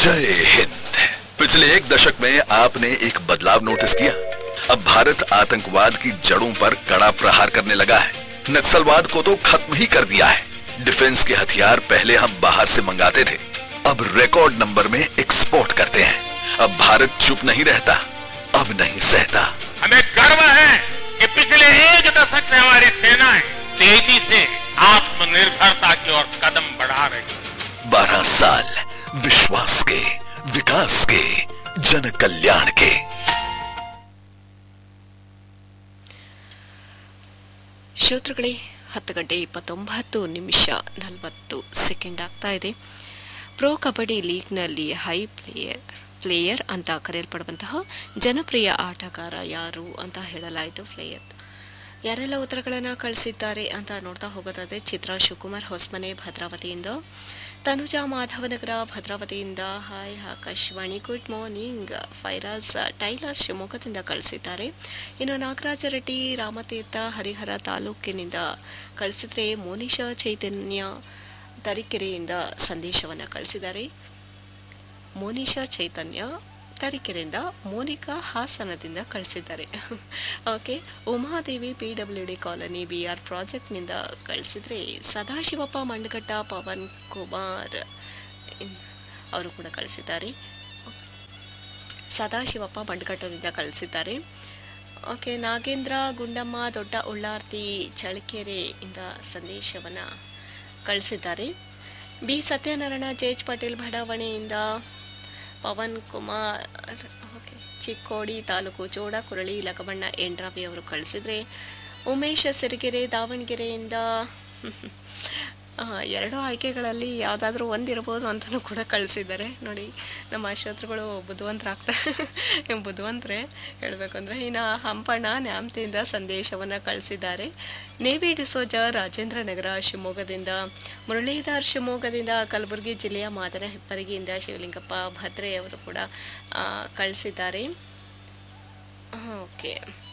जय हिंद पिछले एक दशक में आपने एक बदलाव नोटिस किया अब भारत आतंकवाद की जड़ों पर कड़ा प्रहार करने लगा है नक्सलवाद को तो खत्म ही कर दिया है डिफेंस के हथियार पहले हम बाहर से मंगाते थे अब रिकॉर्ड नंबर में एक्सपोर्ट करते हैं अब भारत चुप नहीं रहता अब नहीं सहता हमें गर्व है कि पिछले एक दशक से हमारी सेनाएं तेजी से आत्मनिर्भरता की ओर कदम बढ़ा रही है बारह साल विश्वास के विकास के जन कल्याण के ಶ್ರೋತೃಗಳೇ ಹತ್ತು ಗಂಟೆ ಇಪ್ಪತ್ತೊಂಬತ್ತು ನಿಮಿಷ ನಲವತ್ತು ಸೆಕೆಂಡ್ ಆಗ್ತಾ ಇದೆ ಪ್ರೋ ಕಬಡ್ಡಿ ಲೀಗ್ನಲ್ಲಿ ಹೈ ಪ್ಲೇಯರ್ ಪ್ಲೇಯರ್ ಅಂತ ಕರೆಯಲ್ಪಡುವಂತಹ ಜನಪ್ರಿಯ ಆಟಗಾರ ಯಾರು ಅಂತ ಹೇಳಲಾಯಿತು ಪ್ಲೇಯರ್ ಯಾರೆಲ್ಲ ಉತ್ತರಗಳನ್ನು ಕಳಿಸಿದ್ದಾರೆ ಅಂತ ನೋಡ್ತಾ ಹೋಗೋದಾದ್ರೆ ಚಿತ್ರಾ ಶಿವಕುಮಾರ್ ಹೊಸಮನೆ ಭದ್ರಾವತಿಯಿಂದ ತನುಜಾ ಮಾಧವನಗರ ಭದ್ರಾವತಿಯಿಂದ hi Akashvani good morning Fairaj tailor ಶಿವಮೊಗ್ಗದಿಂದ ಕಳಿಸಿದ್ದಾರೆ ಇನ್ನು ನಾಗರಾಜ ರೆಡ್ಡಿ ರಾಮತೀರ್ಥ ಹರಿಹರ ತಾಲೂಕಿನಿಂದ ಕಳಿಸಿದ್ರೆ ಮೋನಿಶಾ ಚೈತನ್ಯ ತರೀಕೆರೆಯಿಂದ ಸಂದೇಶವನ್ನು ಕಳಿಸಿದ್ದಾರೆ ಮೋನಿಶಾ ಚೈತನ್ಯ ತರೀಕೆರೆಯಿಂದ ಮೋನಿಕಾ ಹಾಸನದಿಂದ ಕಳಿಸಿದ್ದಾರೆ okay Umadevi P W D colony B R ಪ್ರಾಜೆಕ್ಟ್ನಿಂದ ಕಳಿಸಿದ್ರೆ ಸದಾಶಿವಪ್ಪ ಮಂಡಗಟ್ಟ ಪವನ್ ಕುಮಾರ್ ಇನ್- ಅವರು ಕೂಡ ಕಳಿಸಿದ್ದಾರೆ ಸದಾಶಿವಪ್ಪ ಮಂಡಗಟ್ಟದಿಂದ ಕಳಿಸಿದ್ದಾರೆ ಓಕೆ ನಾಗೇಂದ್ರ ಗುಂಡಮ್ಮ ದೊಡ್ಡ ಉಳ್ಳಾರ್ತಿ ಚಳ್ಳಕೆರೆಯಿಂದ ಸಂದೇಶವನ್ನು ಕಳಿಸಿದ್ದಾರೆ B Satyanarayana J H Patel ಬಡಾವಣೆಯಿಂದ ಪವನ್ ಕುಮಾರ್ ಓಕೆ ಚಿಕ್ಕೋಡಿ ತಾಲೂಕು ಚೋಡ ಕುರಳಿ ಲಕಬಣ್ಣ ಎಂಡ್ರಾವಿ ಅವರು ಕಳಿಸಿದ್ರೆ ಉಮೇಶ್ ಸಿರಿಗೆರೆ ದಾವಣಗೆರೆಯಿಂದ ಆ, ಎರಡು ಆಯ್ಕೆಗಳಲ್ಲಿ ಯಾವುದಾದ್ರೂ ಒಂದಿರ್ಬೋದು ಅಂತಲೂ ಕೂಡ ಕಳಿಸಿದ್ದಾರೆ ನೋಡಿ ನಮ್ಮ ಶ್ರೋತೃಗಳು ಬುದ್ಧಿವಂತರಾಗ್ತಾರೆ ಬುದ್ಧಿವಂತರೇ ಹೇಳಬೇಕಂದ್ರೆ ಇನ್ನು ಹಂಪಣ್ಣ ನ್ಯಾಮತಿಯಿಂದ ಸಂದೇಶವನ್ನು ಕಳಿಸಿದ್ದಾರೆ ನೇವಿ ಡಿಸೋಜ ರಾಜೇಂದ್ರ ನಗರ ಶಿವಮೊಗ್ಗದಿಂದ ಮುರಳೀಧರ್ ಶಿವಮೊಗ್ಗದಿಂದ ಕಲಬುರಗಿ ಜಿಲ್ಲೆಯ ಮಾದನ ಹೆಪ್ಪರಿಗೆಯಿಂದ ಶಿವಲಿಂಗಪ್ಪ ಭದ್ರೆ ಅವರು ಕೂಡ ಆ, ಕಳಿಸಿದ್ದಾರೆ ಓಕೆ